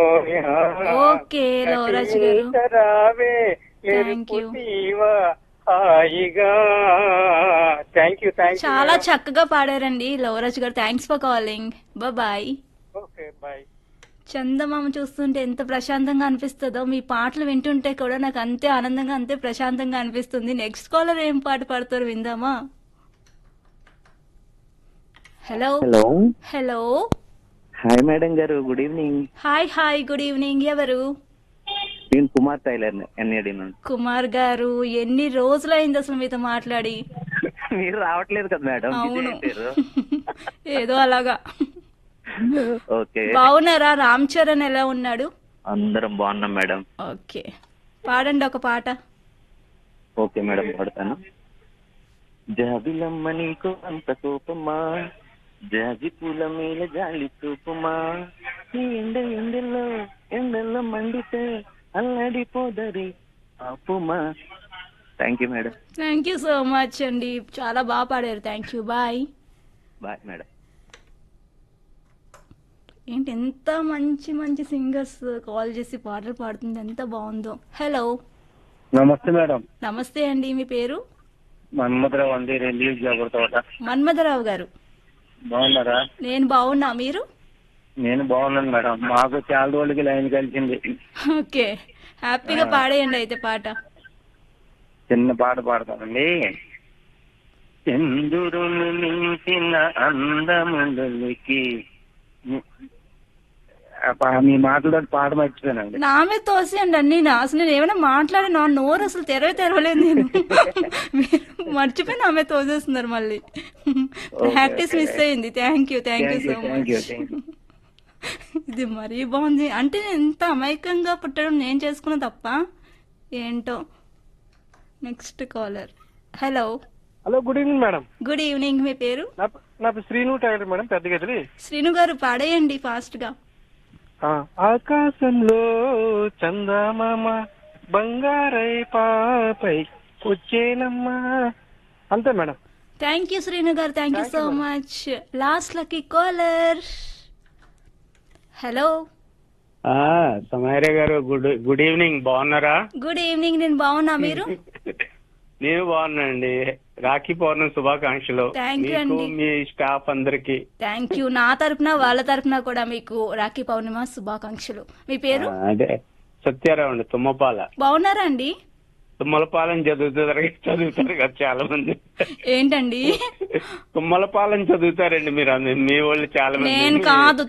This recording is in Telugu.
ఓకే, లోరాజు గారు. రావే Thank you. హాయిగా థ్యాంక్ యూ థ్యాంక్ యూ చాలా చక్కగా పాడారండి లవరాజ్ గారు thanks for calling bye okay bye చందమామ చూస్తుంటే ఎంత ప్రశాంతంగా అనిపిస్తుందో మీ పాటలు వింటుంటే కూడా నాకు అంతే ఆనందంగా అంతే ప్రశాంతంగా అనిపిస్తుంది నెక్స్ట్ కాలర్ ఏం పాట పాడతారు విందామా hello hello hello hi madam గారు good evening hi hi good evening ఎవరు నేను కుమార్ టైలర్ ఎన్ఏడి నుండి కుమార్ గారు ఎన్ని రోజులైంది అసలు మీతో మాట్లాడి మీరు రావట్లేదు కదా మేడం బిజీ అవును అయిపోయారు. ఏదో అలాగా ఓకే బాగున్నారా రామ్ చరణ్ ఎలా ఉన్నాడు అందరం బాగున్నాం మేడం ఓకే పాడండి ఒక పాట ఓకే మేడం పడతాను జాబిలమ్మ నీకు అంత కోపమా జాజి పూల మీద జాలి చూపుమా ఈ ఎండ ఎండల్లో ఎండల్లో మండితే అల్లడిపోదరి ఆపుమా thank you madam thank you so much అండి చాలా బాగా పాడారు thank you bye bye madam ఏంటి ఎంత మంచి మంచి సింగర్స్ కాల్ చేసి పాటలు పాడుతుంది ఎంత బాగుందో హలో నమస్తే మేడం నమస్తే అండి మీ పేరు మన్మధరావు అండి రిలీజ్ తోట మన్మథరావు గారు బాగున్నారా నేను బాగున్నా మీరు నేను బాగున్నాను మేడం మాకు చాలా రోజులకి లైన్ కలిసింది ఓకే హ్యాపీగా పాడేయండి అయితే పాట చిన్న పాట పాడతానండి చంద్రుని మించిన అందములకి మీ మాటలో పాట మర్చిపోయానండి నా మీద తోసేయండి అన్ని నా అసలు నేను ఏమైనా మాట్లాడి నా నోరు అసలు తెరవే తెరవలేదు నేను మీరు మర్చిపోయి నా మీద తోసేస్తున్నారు మళ్ళీ ప్రాక్టీస్ మిస్ అయింది thank you thank you so thank you much thank you ఇది మరీ బాగుంది అంటే ఎంత అమాయకంగా పుట్టడం నేను చేసుకున్న తప్ప ఏంటో next caller hello hello good evening madam good evening మీ పేరు నా నా పేరు శ్రీను టైలర్ మేడం పెద్ద గదిలి శ్రీను గారు పాడేయండి ఫాస్ట్ గా ఆకాశంలో చందమామ బంగారై పాపై వచ్చేనమ్మా అంతే మేడం థ్యాంక్ యూ శ్రీను గారు thank you so much last lucky caller hello సమైర్య గారు గుడ్ గుడ్ ఈవినింగ్ బాగున్నారా గుడ్ ఈవినింగ్ నేను బాగున్నా మీరు నేను బాగున్నానండి రాఖీ పౌర్ణమి శుభాకాంక్షలు Thank you మీకు అండి. మీ స్టాఫ్ అందరికి థ్యాంక్ యూ నా తరపున వాళ్ళ తరపున కూడా మీకు రాఖీ పౌర్ణిమ శుభాకాంక్షలు మీ పేరు అదే సత్యారావు అండి తుమ్మపాల బాగున్నారా అండి తుమ్మలపాలెం చదువుతారు చదువుతారు కదా చాలా మంది ఏంటండి తుమ్మలపాలెం చదువుతారండి మీరు అందరు. మీ వాళ్ళు చాలా మంది నేను కాదు